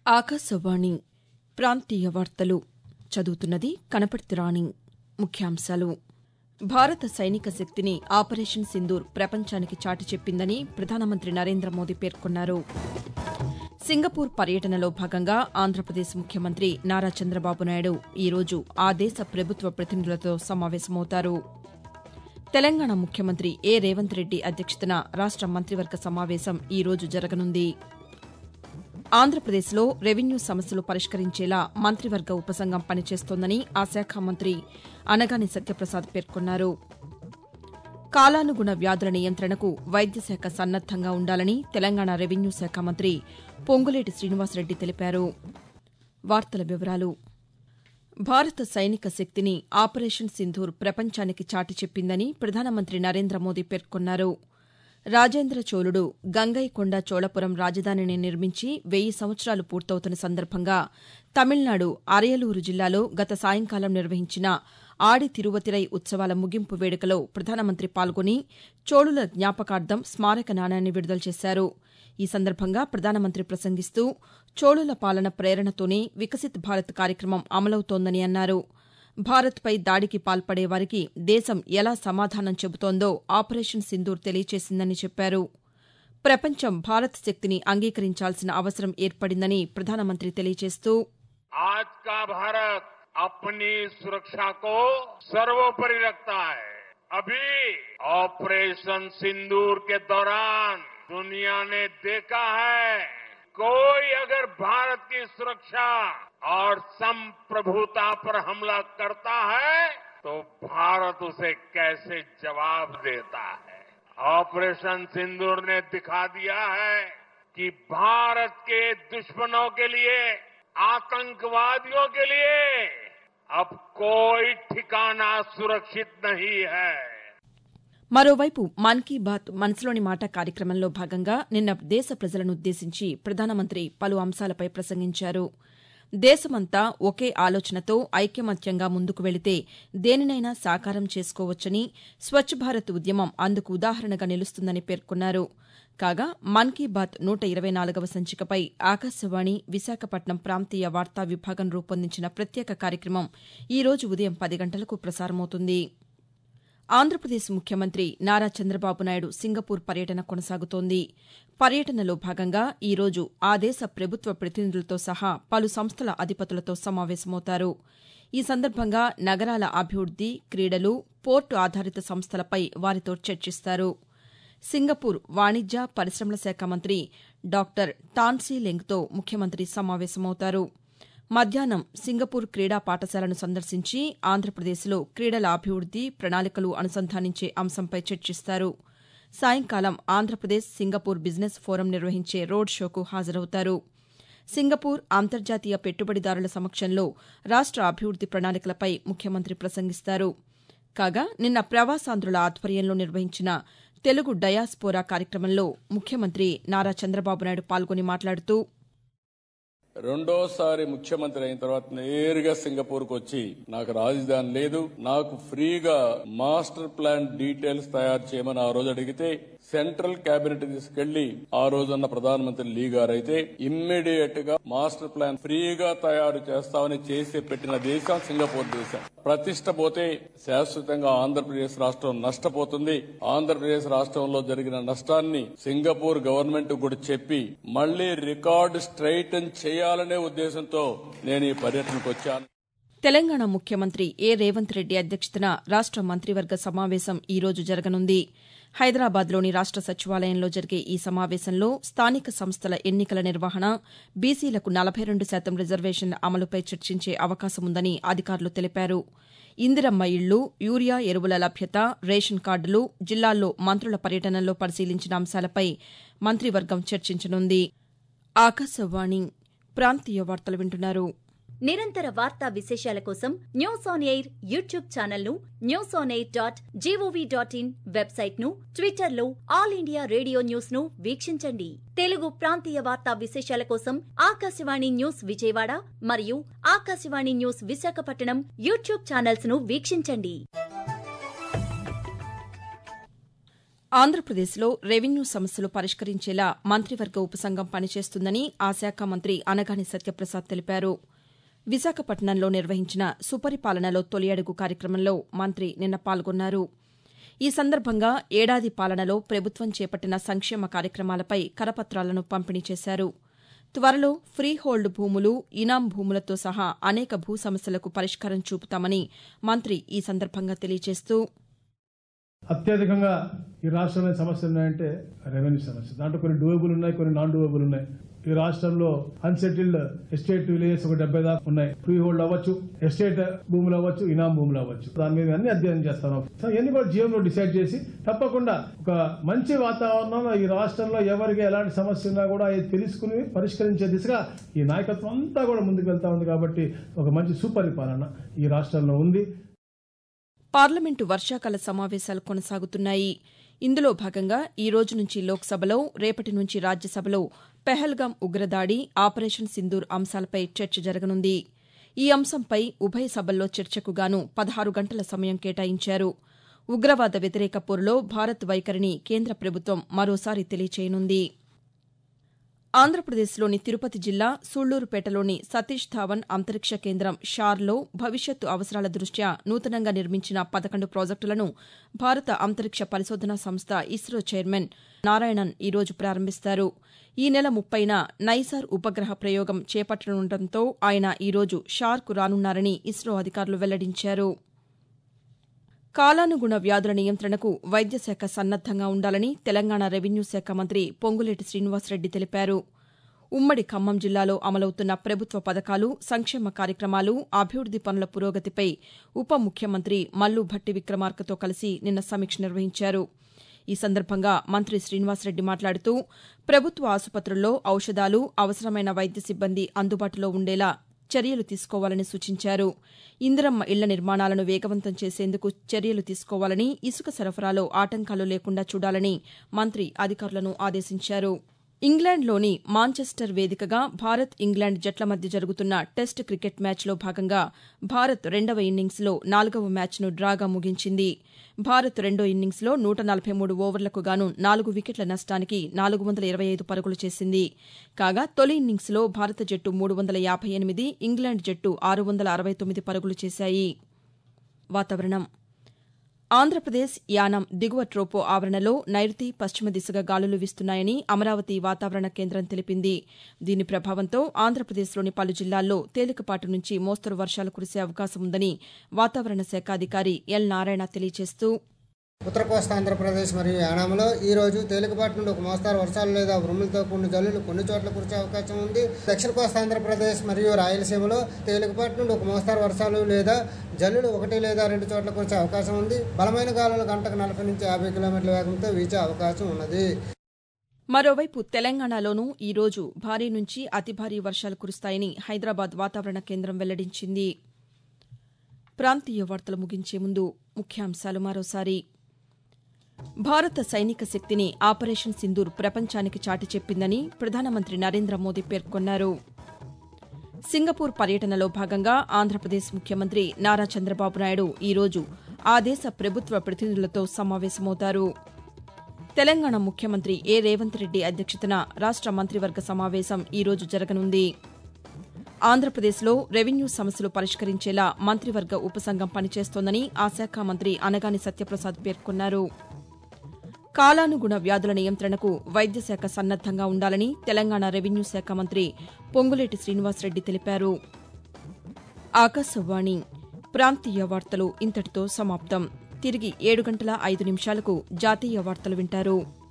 ఆకాశవాణి ప్రాంతీయ వార్తలు చదువుతున్నది కనపర్తి రాణి ముఖ్యాంశాలు భారత సైనిక శక్తిని ఆపరేషన్ సింధూర్ ప్రపంచానికి చాటి చెప్పిందని ప్రధానమంత్రి నరేంద్ర మోదీ పేర్కొన్నారు సింగపూర్ పర్యటనలో భాగంగా ఆంధ్రప్రదేశ్ ముఖ్యమంత్రి నారా చంద్రబాబు నాయుడు ఈరోజు ఆ దేశ ప్రభుత్వ ప్రతినిధులతో సమావేశమవుతారు తెలంగాణ ముఖ్యమంత్రి ఏ రేవంత్ రెడ్డి అధ్యక్షతన రాష్ట మంత్రివర్గ సమావేశం ఈరోజు జరగనుంది ఆంధ్రప్రదేశ్లో రెవెన్యూ సమస్యలు పరిష్కరించేలా మంత్రివర్గ ఉపసంఘం పనిచేస్తోందని ఆ శాఖ మంత్రి అనగాని సత్యప్రసాద్ పేర్కొన్నారు కాలానుగుణ వ్యాధుల నియంత్రణకు వైద్యశాఖ సన్నద్దంగా ఉండాలని తెలంగాణ రెవెన్యూ శాఖ మంత్రి పొంగులేటి శ్రీనివాసరెడ్డి తెలిపారు వార్తల వివరాలు భారత సైనిక శక్తిని ఆపరేషన్ సింధూర్ ప్రపంచానికి చాటి చెప్పిందని ప్రధానమంత్రి నరేంద్ర మోదీ పేర్కొన్నారు రాజేంద్ర చోళుడు గంగైకొండ చోళపురం రాజధానిని నిర్మించి వెయ్యి సంవత్సరాలు పూర్తవుతున్న సందర్భంగా తమిళనాడు అరయలూరు జిల్లాలో గత సాయంకాలం నిర్వహించిన ఆడి తిరువతిరై ఉత్సవాల ముగింపు వేడుకలో ప్రధానమంత్రి పాల్గొని చోళుల జ్ఞాపకార్థం స్మారక నాణ్యాన్ని విడుదల చేశారు ఈ సందర్భంగా ప్రధానమంత్రి ప్రసంగిస్తూ చోళుల పాలన ప్రేరణతోనే వికసిత్ భారత్ కార్యక్రమం అమలవుతోందని అన్నారు భారత్పై దాడికి పాల్పడే వారికి దేశం ఎలా సమాధానం చెబుతోందో ఆపరేషన్ సింధూర్ తెలియచేసిందని చెప్పారు ప్రపంచం భారత్ శక్తిని అంగీకరించాల్సిన అవసరం ఏర్పడిందని ప్రధానమంత్రి తెలియచేస్తూ आज का भारत अपनी सुरक्षा को सर्वोपरि रखता है अभी ऑपरेशन सिंदूर के दौरान दुनिया ने देखा है कोई अगर भारत की सुरक्षा और संप्रभुता पर हमला करता है तो भारत उसे कैसे जवाब देता है ऑपरेशन सिंदूर ने दिखा दिया है कि भारत के दुश्मनों के लिए आतंकवादियों के लिए अब कोई ठिकाना सुरक्षित नहीं है మరోవైపు మన్ కీ బాత్ మనసులోని మాట కార్యక్రమంలో భాగంగా నిన్న దేశ ప్రజలనుద్దేశించి ప్రధానమంత్రి పలు అంశాలపై ప్రసంగించారు దేశమంతా ఒకే ఆలోచనతో ఐకమత్యంగా ముందుకు వెళితే దేనినైనా సాకారం చేసుకోవచ్చని స్వచ్ఛ భారత్ ఉద్యమం అందుకు ఉదాహరణగా నిలుస్తుందని పేర్కొన్నారు కాగా మన్ కీ బాత్ నూట ఇరవై నాలుగవ సంచికపై ఆకాశవాణి విశాఖపట్నం ప్రాంతీయ వార్తా విభాగం రూపొందించిన ప్రత్యేక కార్యక్రమం ఈ రోజు ఉదయం పది గంటలకు ప్రసారమవుతుంది ఆంధ్రప్రదేశ్ ముఖ్యమంత్రి నారా చంద్రబాబు నాయుడు సింగపూర్ పర్యటన కొనసాగుతోంది పర్యటనలో భాగంగా ఈ రోజు ఆ దేశ ప్రభుత్వ ప్రతినిధులతో సహా పలు సంస్థల అధిపతులతో సమావేశమవుతారు ఈ సందర్భంగా నగరాల అభివృద్ది క్రీడలు పోర్టు ఆధారిత సంస్థలపై వారితో చర్చిస్తారు సింగపూర్ వాణిజ్య పరిశ్రమల శాఖ మంత్రి డాక్టర్ టాన్సీ లెంగ్తో ముఖ్యమంత్రి సమావేశమవుతారు మధ్యాహ్నం సింగపూర్ క్రీడా పాఠశాలను సందర్శించి ఆంధ్రప్రదేశ్లో క్రీడల అభివృద్ది ప్రణాళికలు అనుసంధానించే అంశంపై చర్చిస్తారు సాయంకాలం ఆంధ్రప్రదేశ్ సింగపూర్ బిజినెస్ ఫోరం నిర్వహించే రోడ్ షోకు హాజరవుతారు సింగపూర్ అంతర్జాతీయ పెట్టుబడిదారుల సమక్షంలో రాష్ట అభివృద్ది ప్రణాళికలపై ముఖ్యమంత్రి ప్రసంగిస్తారు కాగా నిన్న ప్రవాసాంధ్రుల ఆధ్వర్యంలో నిర్వహించిన తెలుగు డయాస్పోరా కార్యక్రమంలో ముఖ్యమంత్రి నారా చంద్రబాబు నాయుడు పాల్గొని మాట్లాడుతూ రెండోసారి ముఖ్యమంత్రి అయిన తర్వాత నేరుగా సింగపూర్ కు వచ్చి నాకు రాజధాని లేదు నాకు ఫ్రీగా మాస్టర్ ప్లాన్ డీటెయిల్స్ తయారు చేయమని ఆ రోజు అడిగితే సెంట్రల్ కేబినెట్ తీసుకెళ్లి ఆ రోజున్న ప్రధానమంత్రి లీ గారు అయితే ఇమ్మీడియట్ గా మాస్టర్ ప్లాన్ ఫ్రీగా తయారు చేస్తామని చేసి పెట్టిన దేశం సింగపూర్ దేశం ప్రతిష్ట పోతే శాశ్వతంగా ఆంధ్రప్రదేశ్ రాష్ట్రం నష్టపోతుంది ఆంధ్రప్రదేశ్ రాష్ట్రంలో జరిగిన నష్టాన్ని సింగపూర్ గవర్నమెంట్ కూడా చెప్పి మళ్లీ రికార్డు స్ట్రైటన్ చేయాలనే ఉద్దేశంతో నేను ఈ పర్యటనకు వచ్చాను తెలంగాణ ముఖ్యమంత్రి ఏ రేవంత్ రెడ్డి అధ్యక్షతన రాష్ట మంత్రివర్గ సమావేశం ఈ రోజు జరగనుంది హైదరాబాద్లోని రాష్ట సచివాలయంలో జరిగే ఈ సమావేశంలో స్థానిక సంస్థల ఎన్నికల నిర్వహణ బీసీలకు నలభై రెండు శాతం రిజర్వేషన్ల అమలుపై చర్చించే అవకాశముందని అధికారులు తెలిపారు ఇందిరమ్మ ఇళ్లు యూరియా ఎరువుల లభ్యత రేషన్ కార్డులు జిల్లాల్లో మంత్రుల పర్యటనలో పరిశీలించిన అంశాలపై మంత్రివర్గం చర్చించనుంది ఆకాశవాణి ప్రాంతీయ వార్తలు వింటున్నారు నిరంతర వార్తా విశేషాల కోసం news on air YouTube channel ను news on air dot G O V dot in website ను ట్విట్టర్ లో ఆల్ ఇండియా రేడియో న్యూస్ ను వీక్షించండి తెలుగు ప్రాంతీయ వార్తా విశేషాల కోసం ఆకాశవాణి న్యూస్ విజయవాడ మరియు Akashvani news Visakhapatnam YouTube channels ను వీక్షించండి ఆంధ్రప్రదేశ్లో రెవెన్యూ సమస్యలు పరిష్కరించేలా మంత్రివర్గ ఉపసంఘం పనిచేస్తుందని ఆ శాఖ మంత్రి అనగాని సత్యప్రసాద్ తెలిపారు విశాఖపట్నంలో నిర్వహించిన సుపరిపాలనలో తొలి అడుగు కార్యక్రమంలో మంత్రి నిన్న పాల్గొన్నారు ఈ సందర్భంగా ఏడాది పాలనలో ప్రభుత్వం చేపట్టిన సంక్షేమ కార్యక్రమాలపై కరపత్రాలను పంపిణీ చేశారు త్వరలో ఫ్రీ హోల్డ్ భూములు ఇనాం భూములతో సహా అనేక భూ సమస్యలకు పరిష్కారం చూపుతామని మంత్రి ఈ సందర్భంగా తెలియజేస్తూ అత్యధికంగా ఈ రాష్ట్రంలో సమస్యలు ఉన్నాయంటే రెవెన్యూ సమస్య దాంట్లో కొన్ని డూయబుల్ ఉన్నాయి కొన్ని నాన్ డూయబుల్ ఉన్నాయి ఈ రాష్ట్రంలో అన్సెటిల్డ్ ఎస్టేట్ విలేజెస్ ఒక డెబ్బై దాకా ఉన్నాయి ఫ్రీ హోల్డ్ అవ్వచ్చు ఎస్టేట్ భూములు అవ్వచ్చు ఇనాం భూములు అవ్వచ్చు దాని మీద అన్ని అధ్యయనం చేస్తాను సో ఇవన్నీ కూడా జీవనంలో డిసైడ్ చేసి తప్పకుండా ఒక మంచి వాతావరణంలో ఈ రాష్ట్రంలో ఎవరికి ఎలాంటి సమస్య ఉన్నా కూడా అది తెలుసుకుని పరిష్కరించే దిశగా ఈ నాయకత్వం అంతా కూడా ముందుకు వెళ్తా ఉంది కాబట్టి ఒక మంచి సుపరిపాలన ఈ రాష్ట్రంలో ఉంది పార్లమెంటు వర్షాకాల సమావేశాలు కొనసాగుతున్నాయి ఇందులో భాగంగా ఈ రోజు నుంచి లోక్సభలో రేపటి నుంచి రాజ్యసభలో పెహల్గాం ఉగ్రదాడి ఆపరేషన్ సింధూర్ అంశాలపై చర్చ జరగనుంది ఈ అంశంపై ఉభయ సభల్లో చర్చకు గాను పదహారు గంటల సమయం కేటాయించారు ఉగ్రవాద వ్యతిరేక పోరులో భారత్ వైఖరిని కేంద్ర ప్రభుత్వం మరోసారి తెలియచేయనుంది ఆంధ్రప్రదేశ్లోని తిరుపతి జిల్లా సూళ్లూరుపేటలోని సతీష్ ధావన్ అంతరిక్ష కేంద్రం షార్లో భవిష్యత్తు అవసరాల దృష్ట్యా నూతనంగా నిర్మించిన పదకొండు ప్రాజెక్టులను భారత అంతరిక్ష పరిశోధనా సంస్థ ఇస్రో చైర్మన్ నారాయణన్ ఈరోజు ప్రారంభిస్తారు ఈ నెల ముప్పైన నైసార్ ఉపగ్రహ ప్రయోగం చేపట్టనుండటంతో ఆయన ఈరోజు షార్కు రానున్నారని ఇస్రో అధికారులు వెల్లడించారు కాలానుగుణ వ్యాధుల నియంత్రణకు వైద్య శాఖ సన్నద్దంగా ఉండాలని తెలంగాణ రెవెన్యూ శాఖ మంత్రి పొంగులేటి శ్రీనివాసరెడ్డి తెలిపారు ఉమ్మడి ఖమ్మం జిల్లాలో అమలవుతున్న ప్రభుత్వ పథకాలు సంక్షేమ కార్యక్రమాలు అభివృద్ది పనుల పురోగతిపై ఉప ముఖ్యమంత్రి మల్లు భట్టి విక్రమార్కతో కలిసి నిన్న సమీక్ష నిర్వహించారు ఈ సందర్భంగా మంత్రి శ్రీనివాసరెడ్డి మాట్లాడుతూ ప్రభుత్వ ఆసుపత్రుల్లో ఔషధాలు అవసరమైన వైద్య సిబ్బంది అందుబాటులో ఉండేలా చర్యలు తీసుకోవాలని సూచించారు ఇందిరమ్మ ఇళ్ల నిర్మాణాలను వేగవంతం చేసేందుకు చర్యలు తీసుకోవాలని ఇసుక సరఫరాలో ఆటంకాలు లేకుండా చూడాలని మంత్రి అధికారులను ఆదేశించారు ఇంగ్లాండ్లోని మాంచెస్టర్ వేదికగా భారత్ ఇంగ్లాండ్ జట్ల మధ్య జరుగుతున్న టెస్ట్ క్రికెట్ మ్యాచ్లో భాగంగా భారత్ రెండవ ఇన్నింగ్స్లో నాలుగవ మ్యాచ్ను డ్రాగా ముగించింది భారత్ రెండో ఇన్నింగ్స్లో నూట నలభై మూడు ఓవర్లకు గాను నాలుగు వికెట్ల నష్టానికి నాలుగు వందల ఇరవై ఐదు పరుగులు చేసింది కాగా తొలి ఇన్నింగ్స్లో భారత జట్టు మూడు వందల యాభై ఎనిమిది ఇంగ్లాండ్ జట్టు ఆరు వందల అరవై తొమ్మిది పరుగులు చేశాయి వాతావరణం ఆంధ్రప్రదేశ్ యానం దిగువ ట్రోపో ఆవరణలో నైరుతి పశ్చిమ దిశగా గాలులు వీస్తున్నాయని అమరావతి వాతావరణ కేంద్రం తెలిపింది దీని ప్రభావంతో ఆంధ్రప్రదేశ్లోని పలు జిల్లాల్లో తేలికపాటి నుంచి మోస్తరు వర్షాలు కురిసే అవకాశం ఉందని వాతావరణ శాఖ అధికారి ఎల్ నారాయణ తెలియజేస్తూ ఉత్తర కోస్తా ఆంధ్రప్రదేశ్ మరియు యానాంలో ఈ రోజు తేలికపాటి నుండి ఒక మోస్తారు వర్షాలు లేదా ఉరుములతో కూడిన జల్లులు కొన్ని చోట్ల కురిసే అవకాశం ఉంది దక్షిణ కోస్తా ఆంధ్రప్రదేశ్ మరియు రాయలసీమలో తేలికపాటి నుండి ఒక మోస్తారు వర్షాలు లేదా జల్లులు ఒకటి లేదా రెండు చోట్ల కురిసే అవకాశం ఉంది బలమైన గాలులు గంటకు నలభై నుంచి యాభై కిలోమీటర్ల వేగంతో వీచే అవకాశం ఉన్నది మరోవైపు తెలంగాణలోనూ ఈ రోజు భారీ నుంచి అతి భారీ వర్షాలు కురుస్తాయని హైదరాబాద్ వాతావరణ కేంద్రం వెల్లడించింది ప్రాంతీయ వార్తలు ముగించే ముందు ముఖ్యాంశాలు మరోసారి భారత సైనిక శక్తిని ఆపరేషన్ సింధూర్ ప్రపంచానికి చాటి చెప్పిందని ప్రధానమంత్రి నరేంద్ర మోదీ పేర్కొన్నారు సింగపూర్ పర్యటనలో భాగంగా ఆంధ్రప్రదేశ్ ముఖ్యమంత్రి నారా చంద్రబాబు నాయుడు ఈరోజు ఆ దేశ ప్రభుత్వ ప్రతినిధులతో సమావేశమవుతారు తెలంగాణ ముఖ్యమంత్రి ఏ రేవంత్ రెడ్డి అధ్యక్షతన రాష్ట మంత్రివర్గ సమావేశం ఈరోజు జరగనుంది ఆంధ్రప్రదేశ్లో రెవెన్యూ సమస్యలు పరిష్కరించేలా మంత్రివర్గ ఉపసంఘం పనిచేస్తోందని ఆ శాఖ మంత్రి అనగాని సత్యప్రసాద్ పేర్కొన్నారు కాలానుగుణ వ్యాధుల నియంత్రణకు వైద్య శాఖ సన్నద్దంగా ఉండాలని తెలంగాణ రెవెన్యూ శాఖ మంత్రి పొంగులేటి శ్రీనివాసరెడ్డి తెలిపారు ఆకాశవాణి ప్రాంతీయ వార్తలు ఇంతటితో సమాప్తం తిరిగి ఏడు గంటల ఐదు నిమిషాలకు జాతీయ వార్తలు వింటారు